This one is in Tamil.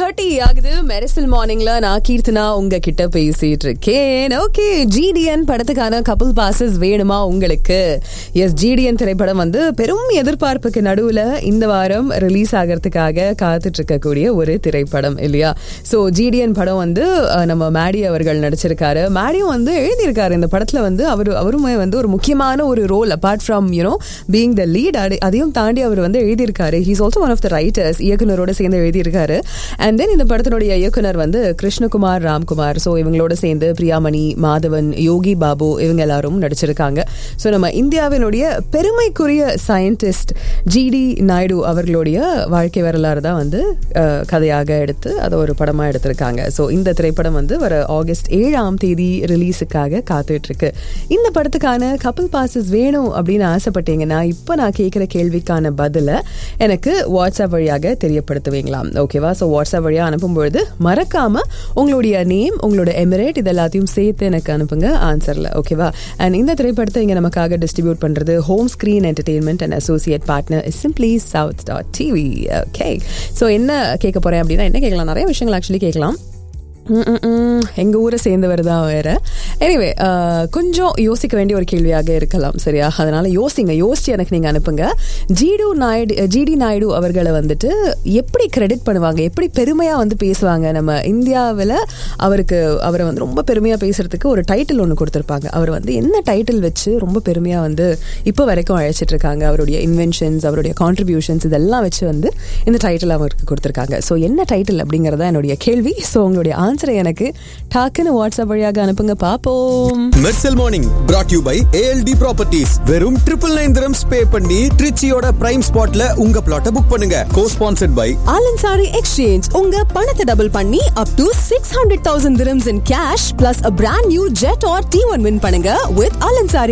தேர்ட்டி ஆகுது மெரிசல் மார்னிங்ல நான் கீர்த்தனா உங்ககிட்ட பேசிட்டு இருக்கேன் ஓகே ஜிடிஎன் படத்துக்கான கப்புள் பாசஸ் வேணுமா உங்களுக்கு எஸ் ஜிடிஎன் திரைப்படம் வந்து பெரும் எதிர்பார்ப்புக்கு நடுவுல இந்த வாரம் ரிலீஸ் ஆகிறதுக்காக காத்துட்டு இருக்கக்கூடிய ஒரு திரைப்படம் இல்லையா ஸோ ஜிடிஎன் படம் வந்து அஹ், நம்ம மேடி அவர்கள் நடிச்சிருக்காரு மேடியும் வந்து எழுதியிருக்காரு இந்த படத்துல வந்து அவர் அவருமே வந்து ஒரு முக்கியமான ஒரு role apart from you know being the lead அதையும் தாண்டி அவர் வந்து எழுதியிருக்காரு he's also one of the writers இயக்குனரோட சேர்ந்து எழுதியிருக்காரு அண்ட் தென் இந்த படத்தினுடைய இயக்குனர் வந்து கிருஷ்ணகுமார் ராம்குமார் ஸோ இவங்களோட சேர்ந்து பிரியாமணி மாதவன் யோகி பாபு இவங்க எல்லாரும் நடிச்சிருக்காங்க ஸோ நம்ம இந்தியாவினுடைய பெருமைக்குரிய சயின்டிஸ்ட் ஜிடி நாயுடு அவர்களுடைய வாழ்க்கை வரலாறு தான் வந்து அஹ், கதையாக எடுத்து அதை ஒரு படமாக எடுத்திருக்காங்க ஸோ இந்த திரைப்படம் வந்து வர ஆகஸ்ட் ஏழாம் தேதி ரிலீஸுக்காக காத்துட்டு இருக்கு இந்த படத்துக்கான கப்பல் பாசஸ் வேணும் அப்படின்னு ஆசைப்பட்டீங்கன்னா இப்போ நான் கேட்குற கேள்விக்கான பதிலை எனக்கு வாட்ஸ்அப் வழியாக தெரியப்படுத்துவீங்களாம் ஓகேவா ஸோ வாட்ஸ்அப் வழியாக அனுப்பும்பொழுது மறக்காம உங்களுடைய நேம் உங்களோட எமிரேட் இது எல்லாத்தையும் சேர்த்து எனக்கு அனுப்புங்க ஆன்சரில் ஓகேவா அண்ட் இந்த திரைப்படத்தை இங்கே நமக்காக டிஸ்ட்ரிபியூட் பண்ணுறது home screen entertainment and associate partner simply south dot TV okay so என்ன கேட்க போகிறேன் அப்படின்னா என்ன கேட்கலாம் நிறைய விஷயங்கள் ஆக்சுவலி கேட்கலாம் எங்கள் ஊரை சேர்ந்தவர் தான் வேற எனிவே கொஞ்சம் யோசிக்க வேண்டிய ஒரு கேள்வியாக இருக்கலாம் சரியா அதனால யோசிங்க யோசிச்சு எனக்கு நீங்கள் அனுப்புங்க ஜிடு நாயுடு ஜிடி நாயுடு அவர்களை வந்துட்டு எப்படி கிரெடிட் பண்ணுவாங்க எப்படி பெருமையாக வந்து பேசுவாங்க நம்ம இந்தியாவில் அவருக்கு அவரை வந்து ரொம்ப பெருமையாக பேசுறதுக்கு ஒரு டைட்டில் ஒன்று கொடுத்துருப்பாங்க அவர் வந்து என்ன டைட்டில் வச்சு ரொம்ப பெருமையாக வந்து இப்போ வரைக்கும் அழைச்சிட்டு இருக்காங்க அவருடைய இன்வென்ஷன்ஸ் அவருடைய கான்ட்ரிபியூஷன்ஸ் இதெல்லாம் வச்சு வந்து இந்த டைட்டில் அவருக்கு கொடுத்துருக்காங்க ஸோ என்ன டைட்டில் அப்படிங்கிறதா என்னுடைய கேள்வி ஸோ உங்களுடைய ஆன்சரை எனக்கு டாக்குன்னு வாட்ஸ்அப் வழியாக அனுப்புங்க பார்ப்போம் Mersal morning brought you by ALT properties வெறும் ட்ரிபிள் நைன் திரம்ஸ் பே பண்ணி ட்ரிச்சியோட பிரைம் ஸ்பாட்ல உங்க பிளாட்டை புக் பண்ணுங்க co sponsored by Al Ansari exchange உங்க பணத்தை டபுள் பண்ணி up to six hundred thousand dirhams in cash plus a brand new Jetour T one win பண்ணுங்க வித் ஆலன்சாரி